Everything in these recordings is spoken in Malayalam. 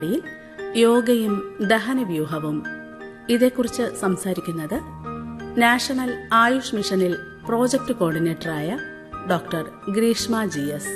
യിൽ യോഗയും ദഹനവ്യൂഹവും ഇതേക്കുറിച്ച് സംസാരിക്കുന്നത് നാഷണൽ ആയുഷ് മിഷനിൽ പ്രോജക്ട് കോർഡിനേറ്ററായ ഡോക്ടർ ഗ്രീഷ്മ ജി എസ്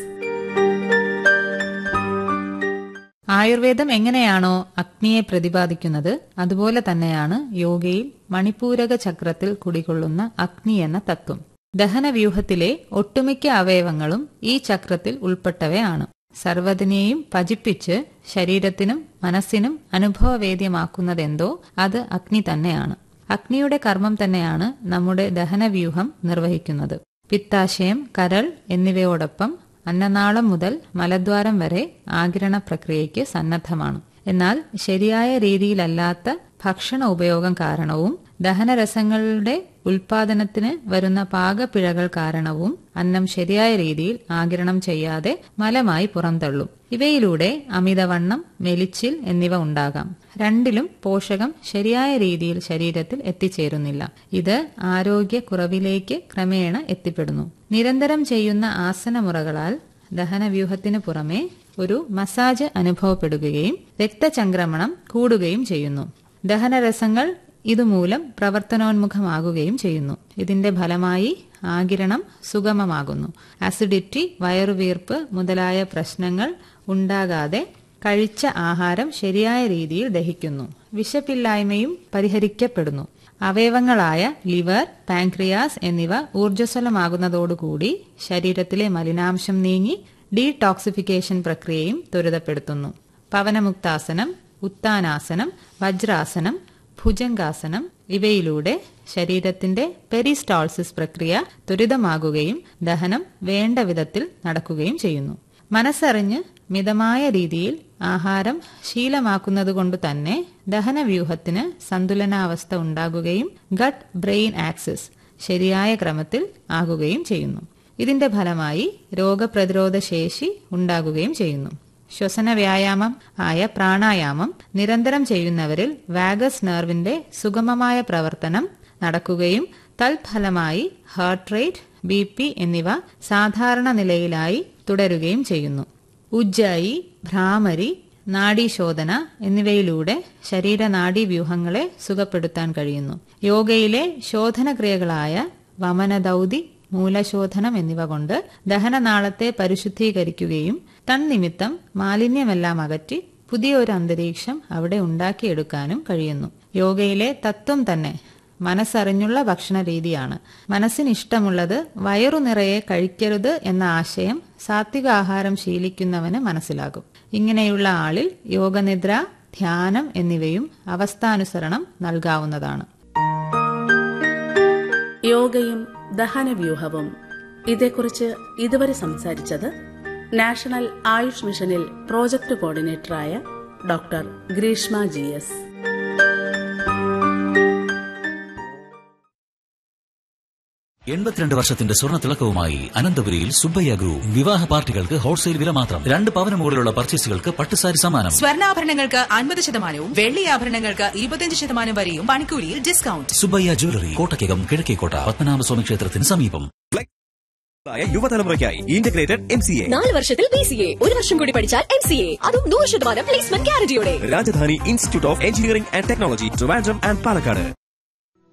ആയുർവേദം എങ്ങനെയാണോ അഗ്നിയെ പ്രതിപാദിക്കുന്നത് അതുപോലെ തന്നെയാണ് യോഗയിൽ മണിപൂരക ചക്രത്തിൽ കുടികൊള്ളുന്ന അഗ്നി എന്ന തത്വം ദഹനവ്യൂഹത്തിലെ ഒട്ടുമിക്ക അവയവങ്ങളും ഈ ചക്രത്തിൽ ഉൾപ്പെട്ടവയാണ് സർവ്വതിനെയും പജിപ്പിച്ച് ശരീരത്തിനും മനസ്സിനും അനുഭവവേദ്യമാക്കുന്നതെന്തോ അത് അഗ്നി തന്നെയാണ് അഗ്നിയുടെ കർമ്മം തന്നെയാണ് നമ്മുടെ ദഹനവ്യൂഹം നിർവഹിക്കുന്നത് പിത്താശയം കരൾ എന്നിവയോടൊപ്പം അന്നനാളം മുതൽ മലദ്വാരം വരെ ആകിരണ പ്രക്രിയയ്ക്ക് സന്നദ്ധമാണ് എന്നാൽ ശരിയായ രീതിയിലല്ലാത്ത ഭക്ഷണ ഉപയോഗം കാരണവും ദഹനരസങ്ങളുടെ ഉൽപാദനത്തിന് വരുന്ന പാകപ്പിഴകൾ കാരണവും അന്നം ശരിയായ രീതിയിൽ ആകിരണം ചെയ്യാതെ മലമായി പുറന്തള്ളും ഇവയിലൂടെ അമിതവണ്ണം മെലിച്ചിൽ എന്നിവ ഉണ്ടാകാം രണ്ടിലും പോഷകം ശരിയായ രീതിയിൽ ശരീരത്തിൽ എത്തിച്ചേരുന്നില്ല ഇത് ആരോഗ്യക്കുറവിലേക്ക് ക്രമേണ എത്തിപ്പെടുന്നു നിരന്തരം ചെയ്യുന്ന ആസനമുറകളാൽ ദഹനവ്യൂഹത്തിനു പുറമെ ഒരു മസാജ് അനുഭവപ്പെടുകയും രക്തചംക്രമണം കൂടുകയും ചെയ്യുന്നു ദഹനരസങ്ങൾ ഇതുമൂലം പ്രവർത്തനോന്മുഖമാകുകയും ചെയ്യുന്നു ഇതിന്റെ ഫലമായി ആകിരണം സുഗമമാകുന്നു അസിഡിറ്റി വയറുവീർപ്പ് മുതലായ പ്രശ്നങ്ങൾ ഉണ്ടാകാതെ കഴിച്ച ആഹാരം ശരിയായ രീതിയിൽ ദഹിക്കുന്നു വിശപ്പില്ലായ്മയും പരിഹരിക്കപ്പെടുന്നു അവയവങ്ങളായ ലിവർ പാൻക്രിയാസ് എന്നിവ ഊർജ്ജസ്വലമാകുന്നതോടുകൂടി ശരീരത്തിലെ മലിനാംശം നീങ്ങി ഡീടോക്സിഫിക്കേഷൻ പ്രക്രിയയും ത്വരിതപ്പെടുത്തുന്നു പവനമുക്താസനം ഉത്താനാസനം വജ്രാസനം ഭുജംഗാസനം ഇവയിലൂടെ ശരീരത്തിന്റെ പെരിസ്റ്റാൾസിസ് പ്രക്രിയ ത്വരിതമാകുകയും ദഹനം വേണ്ട വിധത്തിൽ നടക്കുകയും ചെയ്യുന്നു മനസ്സറിഞ്ഞ് മിതമായ രീതിയിൽ ആഹാരം ശീലമാക്കുന്നതുകൊണ്ട് തന്നെ ദഹനവ്യൂഹത്തിന് സന്തുലനാവസ്ഥ ഉണ്ടാകുകയും ഗട്ട് ബ്രെയിൻ ആക്സിസ് ശരിയായ ക്രമത്തിൽ ആകുകയും ചെയ്യുന്നു ഇതിന്റെ ഫലമായി രോഗപ്രതിരോധ ശേഷി ഉണ്ടാകുകയും ചെയ്യുന്നു ശ്വസന വ്യായാമം ആയ പ്രാണായാമം നിരന്തരം ചെയ്യുന്നവരിൽ വാഗസ് നെർവിന്റെ സുഗമമായ പ്രവർത്തനം നടക്കുകയും തൽഫലമായി ഹാർട്ട് റേറ്റ് ബി പി എന്നിവ സാധാരണ നിലയിലായി തുടരുകയും ചെയ്യുന്നു ഉജ്ജായി ഭ്രാമരി നാഡീശോധന എന്നിവയിലൂടെ ശരീരനാഡീവ്യൂഹങ്ങളെ സുഖപ്പെടുത്താൻ കഴിയുന്നു യോഗയിലെ ശോധനക്രിയകളായ വമനദൌതി മൂലശോധനം എന്നിവ കൊണ്ട് ദഹനനാളത്തെ പരിശുദ്ധീകരിക്കുകയും തന്നിമിത്തം മാലിന്യമെല്ലാം അകറ്റി പുതിയൊരു അന്തരീക്ഷം അവിടെ ഉണ്ടാക്കിയെടുക്കാനും കഴിയുന്നു യോഗയിലെ തത്വം തന്നെ മനസ്സറിഞ്ഞുള്ള ഭക്ഷണ രീതിയാണ് മനസ്സിന് ഇഷ്ടമുള്ളത് വയറു നിറയെ കഴിക്കരുത് എന്ന ആശയം സാത്വിക ആഹാരം ശീലിക്കുന്നവന് മനസ്സിലാകും ഇങ്ങനെയുള്ള ആളിൽ യോഗനിദ്ര ധ്യാനം എന്നിവയും അവസ്ഥാനുസരണം നൽകാവുന്നതാണ് യോഗയും ദഹനവ്യൂഹവും ഇതേക്കുറിച്ച് ഇതുവരെ സംസാരിച്ചത് നാഷണൽ ആയുഷ് മിഷനിൽ പ്രോജക്ട് കോർഡിനേറ്ററായ ഡോക്ടർ ഗ്രീഷ്മ ജി എസ് എൺപത്തിരണ്ട് വർഷത്തിന്റെ സ്വർണ്ണ തിളക്കവുമായി അനന്തപുരിയിൽ സുബ്ബയ്യ ഗ്രൂപ്പ് വിവാഹ പാർട്ടികൾക്ക് ഹോൾസെയിൽ വില മാത്രം രണ്ട് പവന് മുകളിലുള്ള പർച്ചേസുകൾക്ക് പട്ടുസാരി സമ്മാനം സ്വർണ്ണാഭരണങ്ങൾക്ക് അൻപത് ശതമാനവും വെള്ളി ആഭരണങ്ങൾക്ക് ഇരുപത്തിയഞ്ച് ശതമാനം വരെയും പണിക്കൂലിയിൽ ഡിസ്കൗണ്ട് സുബ്ബയ്യ ജ്വല്ലറി കോട്ടയ്ക്കകം കിഴക്കേക്കോട്ട പത്മനാഭസ്വാമി ക്ഷേത്രത്തിന് സമീപം ആയ യുവതലമുറയ്ക്കായി ഇന്റഗ്രേറ്റഡ് എം സി എ നാല് വർഷത്തിൽ ബി സി എ ഒരു വർഷം കൂടി പഠിച്ചാൽ എം സി എ അതും നൂറ് ശതമാനം പ്ലേസ്മെന്റ് ഗ്യാരണ്ടിയോടെ Rajadhani institute of engineering and technology Trivandrum and Palakkad